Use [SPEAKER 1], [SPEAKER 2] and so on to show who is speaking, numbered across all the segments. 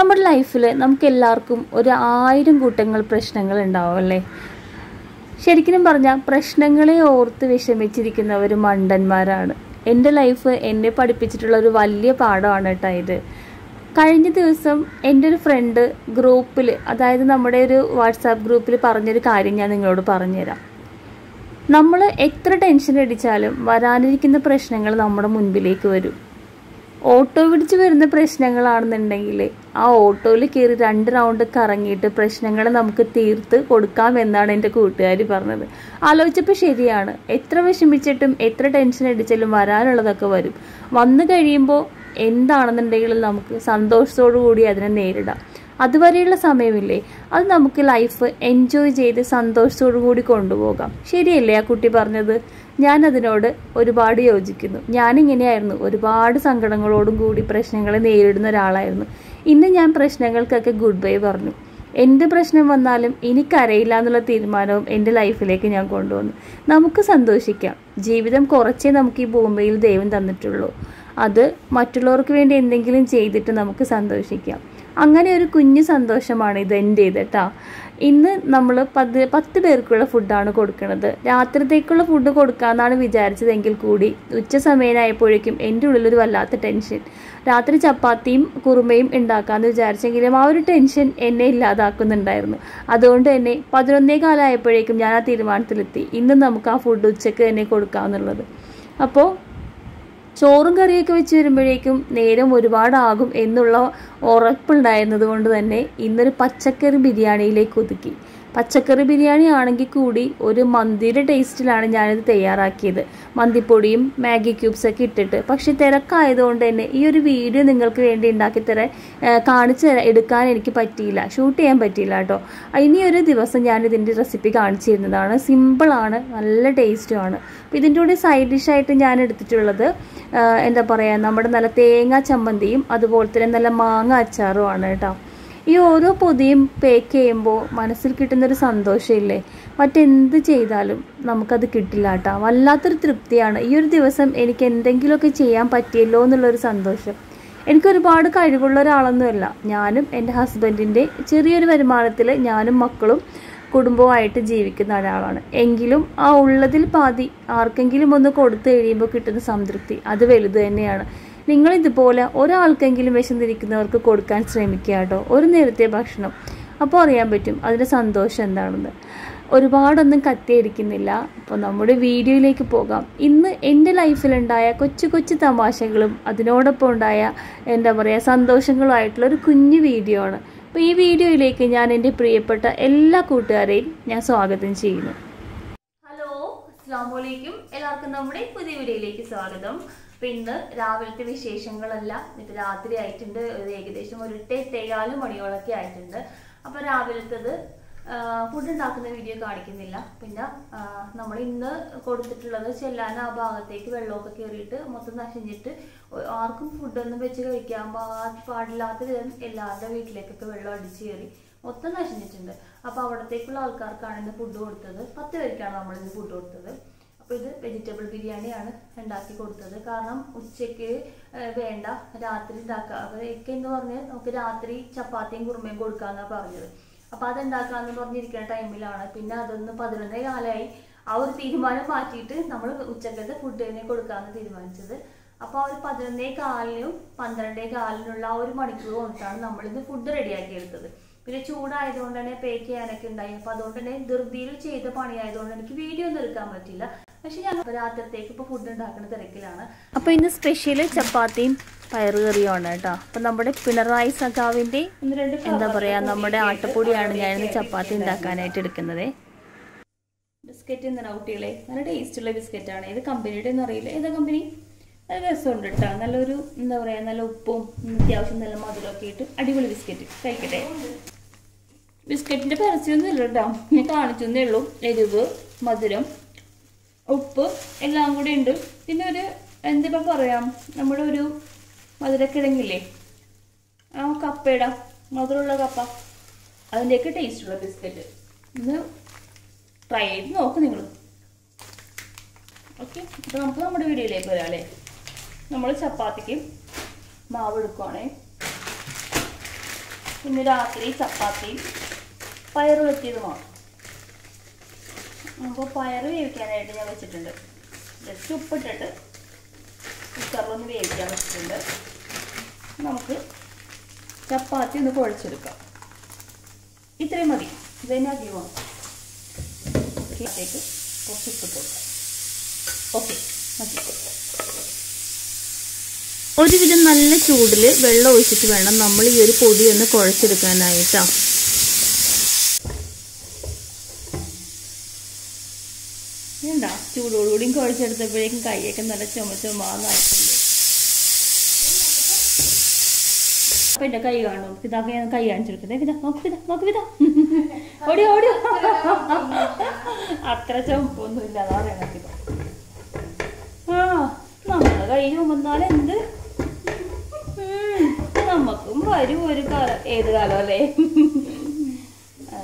[SPEAKER 1] നമ്മുടെ ലൈഫിൽ നമുക്ക് എല്ലാവർക്കും ഒരു ആയിരം കൂട്ടങ്ങൾ പ്രശ്നങ്ങൾ ഉണ്ടാവും അല്ലേ ശരിക്കും പറഞ്ഞാൽ പ്രശ്നങ്ങളെ ഓർത്ത് വിഷമിച്ചിരിക്കുന്നവർ മണ്ടന്മാരാണ് എൻ്റെ ലൈഫ് എന്നെ പഠിപ്പിച്ചിട്ടുള്ള ഒരു വലിയ പാഠമാണ് കേട്ടോ ഇത് കഴിഞ്ഞ ദിവസം എൻ്റെ ഒരു ഫ്രണ്ട് ഗ്രൂപ്പിൽ അതായത് നമ്മുടെ ഒരു വാട്സാപ്പ് ഗ്രൂപ്പിൽ പറഞ്ഞൊരു കാര്യം ഞാൻ നിങ്ങളോട് പറഞ്ഞുതരാം നമ്മൾ എത്ര ടെൻഷൻ അടിച്ചാലും വരാനിരിക്കുന്ന പ്രശ്നങ്ങൾ നമ്മുടെ മുൻപിലേക്ക് വരും ഓട്ടോ പിടിച്ച് വരുന്ന പ്രശ്നങ്ങളാണെന്നുണ്ടെങ്കിൽ ആ ഓട്ടോയിൽ കയറി രണ്ട് റൗണ്ട് കറങ്ങിയിട്ട് പ്രശ്നങ്ങൾ നമുക്ക് തീർത്ത് കൊടുക്കാം എന്നാണ് എൻ്റെ കൂട്ടുകാർ പറഞ്ഞത് ആലോചിച്ചപ്പോൾ ശരിയാണ് എത്ര വിഷമിച്ചിട്ടും എത്ര ടെൻഷൻ അടിച്ചാലും വരാനുള്ളതൊക്കെ വരും വന്നു കഴിയുമ്പോൾ എന്താണെന്നുണ്ടെങ്കിലും നമുക്ക് സന്തോഷത്തോടു കൂടി അതിനെ നേരിടാം അതുവരെയുള്ള സമയമില്ലേ അത് നമുക്ക് ലൈഫ് എൻജോയ് ചെയ്ത് സന്തോഷത്തോടു കൂടി കൊണ്ടുപോകാം ശരിയല്ലേ ആ കുട്ടി പറഞ്ഞത് ഞാൻ അതിനോട് ഒരുപാട് യോജിക്കുന്നു ഞാനിങ്ങനെയായിരുന്നു ഒരുപാട് സങ്കടങ്ങളോടും കൂടി പ്രശ്നങ്ങളെ നേരിടുന്ന ഒരാളായിരുന്നു ഇന്ന് ഞാൻ പ്രശ്നങ്ങൾക്കൊക്കെ ഗുഡ് ബൈ പറഞ്ഞു എന്ത് പ്രശ്നം വന്നാലും എനിക്കറിയില്ല എന്നുള്ള തീരുമാനവും എൻ്റെ ലൈഫിലേക്ക് ഞാൻ കൊണ്ടുവന്നു നമുക്ക് സന്തോഷിക്കാം ജീവിതം കുറച്ചേ നമുക്ക് ഈ ഭൂമിയിൽ ദൈവം തന്നിട്ടുള്ളൂ അത് മറ്റുള്ളവർക്ക് വേണ്ടി എന്തെങ്കിലും ചെയ്തിട്ട് നമുക്ക് സന്തോഷിക്കാം അങ്ങനെ ഒരു കുഞ്ഞു സന്തോഷമാണ് ഇത് എൻ്റേത് കേട്ടോ ഇന്ന് നമ്മൾ പത്ത് പത്ത് പേർക്കുള്ള ഫുഡാണ് കൊടുക്കുന്നത് രാത്രിത്തേക്കുള്ള ഫുഡ് കൊടുക്കാമെന്നാണ് വിചാരിച്ചതെങ്കിൽ കൂടി ഉച്ച സമയമായപ്പോഴേക്കും എൻ്റെ ഉള്ളിലൊരു വല്ലാത്ത ടെൻഷൻ രാത്രി ചപ്പാത്തിയും കുറുമയും ഉണ്ടാക്കാമെന്ന് വിചാരിച്ചെങ്കിലും ആ ഒരു ടെൻഷൻ എന്നെ ഇല്ലാതാക്കുന്നുണ്ടായിരുന്നു അതുകൊണ്ട് തന്നെ പതിനൊന്നേ കാലമായപ്പോഴേക്കും ഞാൻ ആ തീരുമാനത്തിലെത്തി ഇന്ന് നമുക്ക് ആ ഫുഡ് ഉച്ചയ്ക്ക് തന്നെ കൊടുക്കാമെന്നുള്ളത് അപ്പോൾ ചോറും കറിയൊക്കെ വെച്ച് വരുമ്പോഴേക്കും നേരം ഒരുപാടാകും എന്നുള്ള ഉറപ്പുണ്ടായിരുന്നത് കൊണ്ട് തന്നെ ഇന്നൊരു പച്ചക്കറി ബിരിയാണിയിലേക്ക് ഒതുക്കി പച്ചക്കറി ബിരിയാണി ആണെങ്കിൽ കൂടി ഒരു മന്തിയുടെ ടേസ്റ്റിലാണ് ഞാനിത് തയ്യാറാക്കിയത് മന്തിപ്പൊടിയും മാഗി ക്യൂബ്സ് ഒക്കെ ഇട്ടിട്ട് പക്ഷെ തിരക്കായതുകൊണ്ട് തന്നെ ഈ ഒരു വീഡിയോ നിങ്ങൾക്ക് വേണ്ടി ഉണ്ടാക്കി തരാൻ കാണിച്ച് തരാൻ എടുക്കാൻ എനിക്ക് പറ്റിയില്ല ഷൂട്ട് ചെയ്യാൻ പറ്റിയില്ല കേട്ടോ ഇനി ഒരു ദിവസം ഞാൻ ഇതിൻ്റെ റെസിപ്പി കാണിച്ചു തരുന്നതാണ് സിമ്പിളാണ് നല്ല ടേസ്റ്റുമാണ് അപ്പോൾ ഇതിൻ്റെ കൂടെ സൈഡ് ഡിഷായിട്ട് ഞാൻ എടുത്തിട്ടുള്ളത് എന്താ പറയുക നമ്മുടെ നല്ല തേങ്ങ ചമ്മന്തിയും അതുപോലെ തന്നെ നല്ല മാങ്ങ അച്ചാറുമാണ് കേട്ടോ ഈ ഓരോ പൊതിയും പേക്ക് ചെയ്യുമ്പോൾ മനസ്സിൽ കിട്ടുന്നൊരു സന്തോഷമില്ലേ മറ്റെന്ത് ചെയ്താലും നമുക്കത് കിട്ടില്ല കേട്ടോ വല്ലാത്തൊരു തൃപ്തിയാണ് ഈ ഒരു ദിവസം എനിക്ക് എന്തെങ്കിലുമൊക്കെ ചെയ്യാൻ പറ്റിയല്ലോ എന്നുള്ളൊരു സന്തോഷം എനിക്ക് ഒരുപാട് കഴിവുള്ള ഒരാളൊന്നുമല്ല ഞാനും എൻ്റെ ഹസ്ബൻഡിൻ്റെ ചെറിയൊരു വരുമാനത്തിൽ ഞാനും മക്കളും കുടുംബമായിട്ട് ജീവിക്കുന്ന ഒരാളാണ് എങ്കിലും ആ ഉള്ളതിൽ പാതി ആർക്കെങ്കിലും ഒന്ന് കൊടുത്തു കഴിയുമ്പോൾ കിട്ടുന്ന സംതൃപ്തി അത് വലുത് തന്നെയാണ് നിങ്ങൾ ഇതുപോലെ ഒരാൾക്കെങ്കിലും വിശന്നിരിക്കുന്നവർക്ക് കൊടുക്കാൻ ശ്രമിക്കുക കേട്ടോ ഒരു നേരത്തെ ഭക്ഷണം അപ്പോൾ അറിയാൻ പറ്റും അതിൻ്റെ സന്തോഷം എന്താണെന്ന് ഒരുപാടൊന്നും കത്തിയടിക്കുന്നില്ല അപ്പോൾ നമ്മുടെ വീഡിയോയിലേക്ക് പോകാം ഇന്ന് എൻ്റെ ലൈഫിലുണ്ടായ കൊച്ചു കൊച്ചു തമാശകളും അതിനോടൊപ്പം ഉണ്ടായ എന്താ പറയുക സന്തോഷങ്ങളുമായിട്ടുള്ള ഒരു കുഞ്ഞു വീഡിയോ ആണ് അപ്പോൾ ഈ വീഡിയോയിലേക്ക് ഞാൻ എൻ്റെ പ്രിയപ്പെട്ട എല്ലാ കൂട്ടുകാരെയും ഞാൻ സ്വാഗതം ചെയ്യുന്നു ഹലോ അസ്സാം വലൈക്കും എല്ലാവർക്കും നമ്മുടെ പുതിയ വീഡിയോയിലേക്ക് സ്വാഗതം അപ്പം ഇന്ന് രാവിലത്തെ വിശേഷങ്ങളല്ല ഇപ്പം രാത്രി ആയിട്ടുണ്ട് ഒരു ഏകദേശം ഒരു എട്ടേകാല് മണിയോളൊക്കെ ആയിട്ടുണ്ട് അപ്പം രാവിലത്തത് ഫുഡ് ഉണ്ടാക്കുന്ന വീഡിയോ കാണിക്കുന്നില്ല പിന്നെ നമ്മൾ ഇന്ന് കൊടുത്തിട്ടുള്ളത് ചെല്ലാൻ ആ ഭാഗത്തേക്ക് വെള്ളമൊക്കെ കയറിയിട്ട് മൊത്തം നശിഞ്ഞിട്ട് ആർക്കും ഫുഡൊന്നും വെച്ച് കഴിക്കാൻ പാ പാടില്ലാത്ത വിധം എല്ലാവരുടെ വീട്ടിലേക്കൊക്കെ വെള്ളം അടിച്ച് കയറി മൊത്തം നശിഞ്ഞിട്ടുണ്ട് അപ്പോൾ അവിടത്തേക്കുള്ള ആൾക്കാർക്കാണ് ഇന്ന് ഫുഡ് കൊടുത്തത് പത്ത് പേർക്കാണ് നമ്മൾ ഇന്ന് ഫുഡ് കൊടുത്തത് അപ്പോൾ ഇത് വെജിറ്റബിൾ ബിരിയാണിയാണ് ഉണ്ടാക്കി കൊടുത്തത് കാരണം ഉച്ചയ്ക്ക് വേണ്ട രാത്രി ഉണ്ടാക്കുക അവരൊക്കെ എന്ന് പറഞ്ഞാൽ നമുക്ക് രാത്രി ചപ്പാത്തിയും കുറുമയും കൊടുക്കാമെന്നാണ് പറഞ്ഞത് അപ്പോൾ അത് ഉണ്ടാക്കാമെന്ന് പറഞ്ഞിരിക്കുന്ന ടൈമിലാണ് പിന്നെ അതൊന്ന് പതിനൊന്നേ കാലമായി ആ ഒരു തീരുമാനം മാറ്റിയിട്ട് നമ്മൾ ഉച്ചക്കത്തെ ഫുഡ് തന്നെ കൊടുക്കാമെന്ന് തീരുമാനിച്ചത് അപ്പോൾ ആ ഒരു പതിനൊന്നേ കാലിനും പന്ത്രണ്ടേ കാലിനുള്ള ആ ഒരു മണിക്കൂർ കൊണ്ടിട്ടാണ് നമ്മളിന്ന് ഫുഡ് റെഡിയാക്കി എടുത്തത് പിന്നെ ചൂടായതുകൊണ്ട് തന്നെ പേക്ക് ചെയ്യാനൊക്കെ ഉണ്ടായി അപ്പോൾ അതുകൊണ്ട് തന്നെ ധൃതിയിൽ ചെയ്ത പണിയായതുകൊണ്ട് എനിക്ക് വീഡിയോ ഒന്നും എടുക്കാൻ പറ്റില്ല പക്ഷെ ഞാൻ രാത്രിത്തേക്ക് ഇപ്പോൾ ഫുഡ് ഉണ്ടാക്കുന്ന തിരക്കിലാണ് അപ്പോൾ ഇന്ന് സ്പെഷ്യൽ ചപ്പാത്തിയും പയറുകറിയുമാണ് കേട്ടോ അപ്പം നമ്മുടെ പിണറായി സഖാവിൻ്റെ എന്താ പറയുക നമ്മുടെ ആട്ടപ്പൊടിയാണ് ഞാനിന്ന് ചപ്പാത്തി ഉണ്ടാക്കാനായിട്ട് എടുക്കുന്നത് ബിസ്ക്കറ്റ് എന്താണ് കുട്ടികളെ നല്ല ടേസ്റ്റുള്ള ബിസ്ക്കറ്റാണ് ഏത് കമ്പനിയുടെ ഒന്നും അറിയില്ല ഏതാ കമ്പനി നല്ല രസമുണ്ട് കേട്ടോ നല്ലൊരു എന്താ പറയുക നല്ല ഉപ്പും അത്യാവശ്യം നല്ല മധുരമൊക്കെ ഇട്ട് അടിപൊളി ബിസ്ക്കറ്റ് കഴിക്കട്ടെ ബിസ്ക്കറ്റിൻ്റെ പരസ്യമൊന്നും ഇല്ല കേട്ടോ ഞാൻ കാണിച്ചെന്നേ ഉള്ളൂ എരിവ് മധുരം ഉപ്പ് എല്ലാം കൂടി ഉണ്ട് പിന്നെ ഒരു എന്തിപ്പോ പറയാം നമ്മുടെ ഒരു മധുരക്കിഴങ്ങില്ലേ ആ കപ്പയുടെ മധുരമുള്ള കപ്പ അതിൻ്റെയൊക്കെ ടേസ്റ്റുള്ള ബിസ്ക്കറ്റ് ഇത് ട്രൈ ചെയ്ത് നോക്ക് നിങ്ങൾ ഓക്കെ അപ്പോൾ നമുക്ക് നമ്മുടെ വീഡിയോയിലേക്ക് വരാം അല്ലേ നമ്മൾ ചപ്പാത്തിക്ക് മാവ് എടുക്കുവാണേ ഇന്ന് രാത്രി ചപ്പാത്തിയും പയർ വെട്ടിയതുമാണ് അപ്പോൾ പയർ വേവിക്കാനായിട്ട് ഞാൻ വെച്ചിട്ടുണ്ട് ജസ്റ്റ് ഉപ്പിട്ടിട്ട് കുക്കറിലൊന്ന് വേവിക്കാൻ വെച്ചിട്ടുണ്ട് നമുക്ക് ചപ്പാത്തി ഒന്ന് കുഴച്ചെടുക്കാം ഇത്രയും മതി ഇതന്നെ അധികമാണ് ഇതിലേക്ക് കുറച്ച് ഉപ്പിട്ട് കൊടുക്കാം ഓക്കെ മതി ഒരുവിധം നല്ല ചൂടിൽ വെള്ളം ഒഴിച്ചിട്ട് വേണം നമ്മൾ ഈ ഒരു പൊടി ഒന്ന് കുഴച്ചെടുക്കാനായിട്ടാ എന്താ ചൂടോടുകൂടിയും കുഴച്ചെടുത്തപ്പോഴേക്കും കൈയൊക്കെ നല്ല ചുമ ചുമാന്നായിട്ടുണ്ട് അപ്പൊ എന്റെ കൈ കാണും പിതാക്ക് ഞാൻ കൈ കാണിച്ചെടുക്കട്ടെ പിതാ നോക്ക് പിതാ നോക്ക് പിതാ ഓടി ഓടി അത്ര ചുമപ്പൊന്നുമില്ല അതാ പറയണത് പിതാ ആ നമ്മളെ കൈ ചുമന്നാൽ എന്ത് ഉം, നമുക്കും വരും ഒരു കാലം ഏത് കാലം അല്ലേ ആ.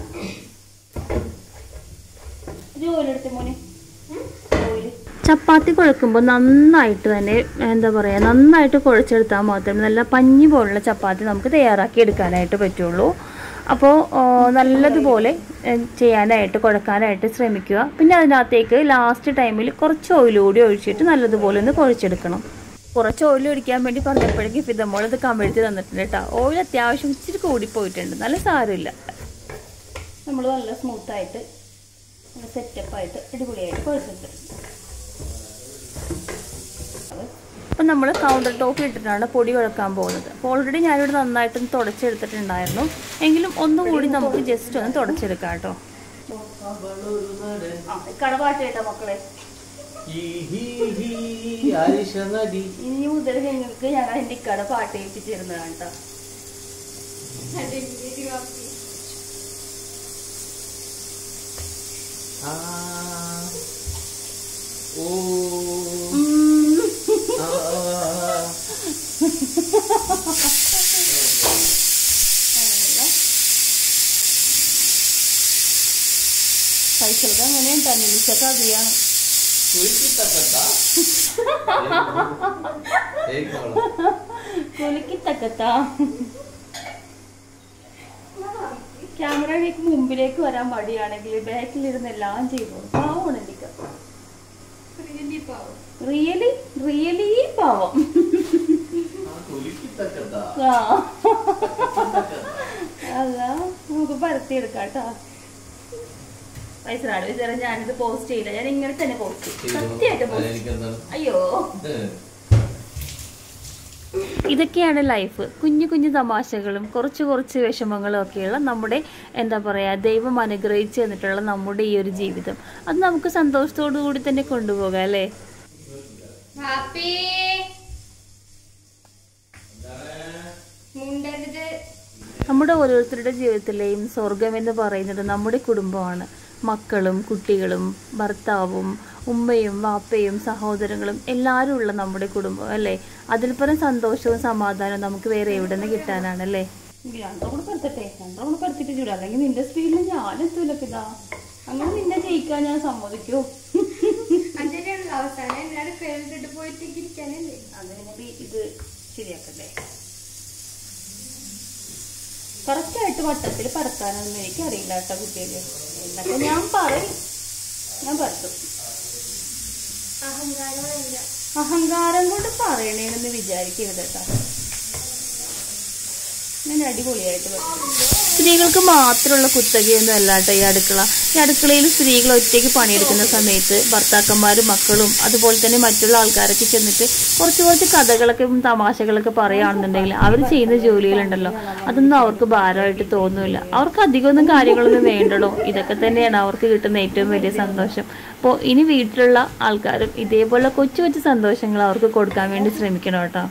[SPEAKER 1] ജോലി എടുത്ത് മോനെ ജോലി ചപ്പാത്തി കുഴക്കുമ്പോൾ നന്നായിട്ട് തന്നെ എന്താ പറയുക നന്നായിട്ട് കുഴച്ചെടുത്താൽ മാത്രമേ നല്ല പഞ്ഞി പോലുള്ള ചപ്പാത്തി നമുക്ക് തയ്യാറാക്കി എടുക്കാനായിട്ട് പറ്റുള്ളൂ അപ്പോൾ നല്ലതുപോലെ ഏ, ചെയ്യാനായിട്ട് കുഴക്കാനായിട്ട് ശ്രമിക്കുക പിന്നെ അതിനകത്തേക്ക് ലാസ്റ്റ് ടൈമിൽ കുറച്ച് ഓയിൽ കൂടി ഒഴിച്ചിട്ട് നല്ലതുപോലെ ഒന്ന് കുഴച്ചെടുക്കണം കുറച്ച് ഓയിൽ ഒഴിക്കാൻ വേണ്ടി പറഞ്ഞപ്പോഴേക്കും ഫിതമോൾ ഇത് കമിഴ്ത്തി തന്നിട്ടുണ്ട് കേട്ടോ ഓയിൽ അത്യാവശ്യം ഇച്ചിരി കൂടിപ്പോയിട്ടുണ്ട് നല്ല സാരമില്ല നമ്മൾ നല്ല സ്മൂത്തായിട്ട് നല്ല സെറ്റപ്പായിട്ട് അടിപൊളിയായിട്ട് കുഴച്ചിട്ടുണ്ട് അപ്പം നമ്മൾ കൗണ്ടർ ടോപ്പ് ഇട്ടിട്ടാണ് പൊടി കുഴക്കാൻ പോകുന്നത് അപ്പോൾ ഓൾറെഡി ഞാനിവിടെ നന്നായിട്ടൊന്ന് തുടച്ചെടുത്തിട്ടുണ്ടായിരുന്നു എങ്കിലും ഒന്നും കൂടി നമുക്ക് ജസ്റ്റ് ഒന്ന് തുടച്ചെടുക്കാം കേട്ടോ കടപാട്ട് കേട്ടോ മക്കളെ
[SPEAKER 2] നടി
[SPEAKER 1] ഇനി മുതൽ ഞങ്ങൾക്ക് ഞങ്ങൾ എൻ്റെ ഇക്കട പാട്ട് ഏൽപ്പിച്ചിരുന്നതാണ് കേട്ടോ
[SPEAKER 2] ആ ഓ
[SPEAKER 1] ഉം.
[SPEAKER 2] ആ
[SPEAKER 1] അങ്ങനെ. പൈസകൾക്ക് അങ്ങനെ തന്നിച്ചൊക്കെ അറിയാണ്
[SPEAKER 2] കുളിക്കിത്തക്കത്ത ഏക്കോളം
[SPEAKER 1] കുലുക്കി തക്കത്താ ക്യാമറയിലേക്ക് മുമ്പിലേക്ക് വരാൻ മടിയാണെങ്കിൽ ബാക്കിലിരുന്ന് എല്ലാം ചെയ്തു പാവമാണ് എനിക്ക് റിയലി റിയലി പാവം
[SPEAKER 2] ആ കുലിക്കിത്തക്കത്ത
[SPEAKER 1] ആ അല്ല നമുക്ക് പരത്തിയെടുക്കാം കേട്ടോ പൈസ വിചാരം ഞാനിത് പോസ്റ്റ് ചെയ്യില്ല ഞാൻ ഇങ്ങനെ തന്നെ പോസ്റ്റ് ചെയ്യും സത്യമായിട്ട് പോസ്റ്റ്
[SPEAKER 2] എനിക്കെന്താണ്
[SPEAKER 1] അയ്യോ ഇതൊക്കെയാണ് ലൈഫ് കുഞ്ഞു കുഞ്ഞു തമാശകളും കുറച്ച് കുറച്ച് വിഷമങ്ങളും ഒക്കെയുള്ള നമ്മുടെ എന്താ പറയുക ദൈവം അനുഗ്രഹിച്ചു തന്നിട്ടുള്ള നമ്മുടെ ഈ ഒരു ജീവിതം അത് നമുക്ക് സന്തോഷത്തോടു കൂടി തന്നെ കൊണ്ടുപോകാം അല്ലേ
[SPEAKER 3] ഹാപ്പി മുണ്ടരുത്
[SPEAKER 1] നമ്മുടെ ഓരോരുത്തരുടെ ജീവിതത്തിലെയും സ്വർഗം എന്ന് പറയുന്നത് നമ്മുടെ കുടുംബമാണ് മക്കളും കുട്ടികളും ഭർത്താവും ഉമ്മയും വാപ്പയും സഹോദരങ്ങളും എല്ലാവരും ഉള്ള നമ്മുടെ കുടുംബം അല്ലേ അതിൽ പരം സന്തോഷവും സമാധാനവും നമുക്ക് വേറെ എവിടെ നിന്ന് കിട്ടാനാണല്ലേ രണ്ടോ കൂടെ പരത്തട്ടെ രണ്ടോ കൂടെ പരത്തിട്ട് ചൂടാ അല്ലെങ്കിൽ നിന്റെ സ്പീഡിൽ ഞാൻ എത്തൂല പിതാ അങ്ങനെ നിന്നെ ജയിക്കാൻ ഞാൻ സമ്മതിക്കൂ
[SPEAKER 3] അതിനുള്ള അവസാനം എല്ലാവരും പേരിട്ടിട്ട് പോയിട്ട് ഇരിക്കാനല്ലേ
[SPEAKER 1] അത് പിന്നെ ബി- ഇത് ശരിയാക്കട്ടെ കറക്റ്റായിട്ട് വട്ടത്തിൽ പരത്താനൊന്നും എനിക്ക് അറിയില്ല കേട്ടോ കുട്ടികൾ എന്നൊക്കെ ഞാൻ പറയും ഞാൻ പരത്തും
[SPEAKER 3] അഹങ്കാരം വേണ്ട
[SPEAKER 1] അഹങ്കാരം കൊണ്ട് പറയണേണെന്ന് വിചാരിക്കരുത് കേട്ടോ ഞാൻ അടിപൊളിയായിട്ട് പറ്റും സ്ത്രീകൾക്ക് മാത്രമുള്ള കുത്തകയൊന്നും അല്ല കേട്ടോ ഈ അടുക്കള ഈ അടുക്കളയിൽ സ്ത്രീകൾ ഒറ്റയ്ക്ക് പണിയെടുക്കുന്ന സമയത്ത് ഭർത്താക്കന്മാരും മക്കളും അതുപോലെ തന്നെ മറ്റുള്ള ആൾക്കാരൊക്കെ ചെന്നിട്ട് കുറച്ച് കുറച്ച് കഥകളൊക്കെ തമാശകളൊക്കെ പറയുകയാണെന്നുണ്ടെങ്കിൽ അവർ ചെയ്യുന്ന ജോലികളുണ്ടല്ലോ അതൊന്നും അവർക്ക് ഭാരമായിട്ട് തോന്നില്ല അവർക്ക് അധികമൊന്നും കാര്യങ്ങളൊന്നും വേണ്ടടോ ഇതൊക്കെ തന്നെയാണ് അവർക്ക് കിട്ടുന്ന ഏറ്റവും വലിയ സന്തോഷം അപ്പോൾ ഇനി വീട്ടിലുള്ള ആൾക്കാരും ഇതേപോലെ കൊച്ചു കൊച്ചു സന്തോഷങ്ങൾ അവർക്ക് കൊടുക്കാൻ വേണ്ടി ശ്രമിക്കണം കേട്ടോ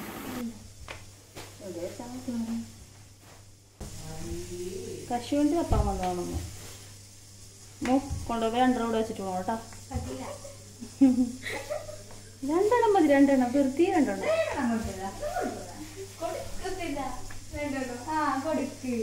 [SPEAKER 1] കശുവണ്ടി തപ്പാൻ വന്നതാണെന്ന് മോ കൊണ്ടുപോയി രണ്ടെണ്ണം കൂടെ വെച്ചിട്ട് പോകണം കേട്ടോ
[SPEAKER 3] പറ്റില്ല
[SPEAKER 1] രണ്ടെണ്ണം മതി രണ്ടെണ്ണം വെറുതെ രണ്ടെണ്ണം
[SPEAKER 3] കൊടുക്കത്തില്ല വേണ്ടല്ലോ ആ കൊടുക്ക്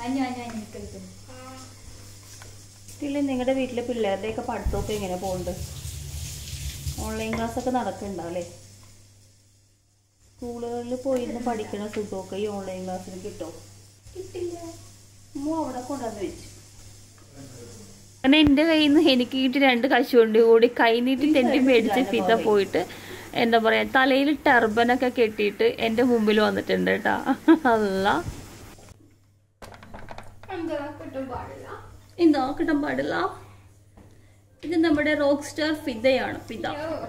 [SPEAKER 4] അഞ്ഞു അഞ്ഞു അഞ്ഞു നിൽക്കരുത്
[SPEAKER 1] പിന്നെ നിങ്ങളുടെ വീട്ടിലെ പിള്ളേരുടെയൊക്കെ പഠിത്തമൊക്കെ എങ്ങനെ പോകുന്നുണ്ട് ഓൺലൈൻ ക്ലാസ് ഒക്കെ നടക്കുന്നുണ്ടാവല്ലേ സ്കൂളുകളിൽ പോയിരുന്ന് പഠിക്കണ സുഖമൊക്കെ ഈ ഓൺലൈൻ ക്ലാസ്സിൽ കിട്ടുമോ
[SPEAKER 3] കിട്ടില്ല
[SPEAKER 1] അമ്മ അവിടെ കൊണ്ടുവന്ന് വെച്ചു അങ്ങനെ എൻ്റെ കയ്യിൽ നിന്ന് എനിക്ക് കിട്ടി രണ്ട് കശുവണ്ടി കൂടി കൈ നീട്ടി തെണ്ടി മേടിച്ച് ഫിത പോയിട്ട് എന്താ പറയാ തലയിൽ ടർബനൊക്കെ കെട്ടിയിട്ട് എൻ്റെ മുമ്പിൽ വന്നിട്ടുണ്ട് കേട്ടാ അല്ല
[SPEAKER 3] എന്താ കിട്ടും പാടില്ല
[SPEAKER 1] എന്തോ കിട്ടാൻ പാടില്ല ഇത് നമ്മുടെ റോക്ക് സ്റ്റാർ ഫിദയാണ് ഫിദ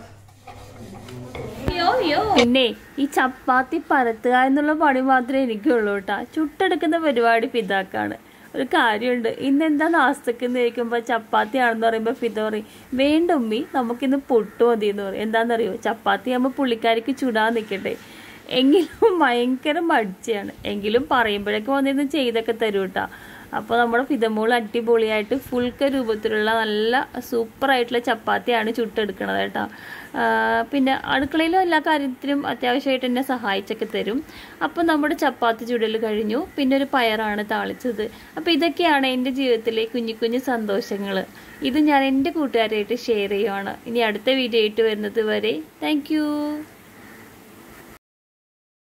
[SPEAKER 1] യോ യോ പിന്നെ ഈ ചപ്പാത്തി പരത്തുക എന്നുള്ള പണി മാത്രമേ എനിക്കുള്ളൂ കേട്ടാ ചുട്ടെടുക്കുന്ന പരിപാടി ഫിദാക്കാണ് ഒരു കാര്യമുണ്ട് ഇന്നെന്താ നാസ്തക്കെന്ന് ചോദിക്കുമ്പോൾ ചപ്പാത്തിയാണെന്ന് പറയുമ്പോൾ ഫിദ പറയും വേണ്ട ഉമ്മി നമുക്കിന്ന് പൊട്ടു മതി എന്ന് പറയും എന്താണെന്നറിയോ ചപ്പാത്തി ആകുമ്പോൾ പുള്ളിക്കാരിക്ക് ചുടാൻ നിൽക്കട്ടെ എങ്കിലും ഭയങ്കര മടിച്ചാണ് എങ്കിലും പറയുമ്പോഴൊക്കെ വന്നിരുന്ന് ചെയ്തൊക്കെ തരൂ കേട്ടാ അപ്പോൾ നമ്മുടെ ഫിതമോൾ അടിപൊളിയായിട്ട് ഫുൾക്ക രൂപത്തിലുള്ള നല്ല സൂപ്പർ ആയിട്ടുള്ള ചപ്പാത്തിയാണ് ചുട്ടെടുക്കണത് കേട്ടോ ആ, പിന്നെ അടുക്കളയിലും എല്ലാ കാര്യത്തിലും അത്യാവശ്യമായിട്ട് എന്നെ സഹായിച്ചൊക്കെ തരും അപ്പോൾ നമ്മുടെ ചപ്പാത്തി ചുടൽ കഴിഞ്ഞു പിന്നെ ഒരു പയറാണ് താളിച്ചത് അപ്പോൾ ഇതൊക്കെയാണ് എൻ്റെ ജീവിതത്തിലെ കുഞ്ഞു കുഞ്ഞു സന്തോഷങ്ങൾ ഇത് ഞാൻ എൻ്റെ കൂട്ടുകാരായിട്ട് ഷെയർ ചെയ്യുവാണ് ഇനി അടുത്ത വീഡിയോ ആയിട്ട് വരുന്നത് വരെ താങ്ക്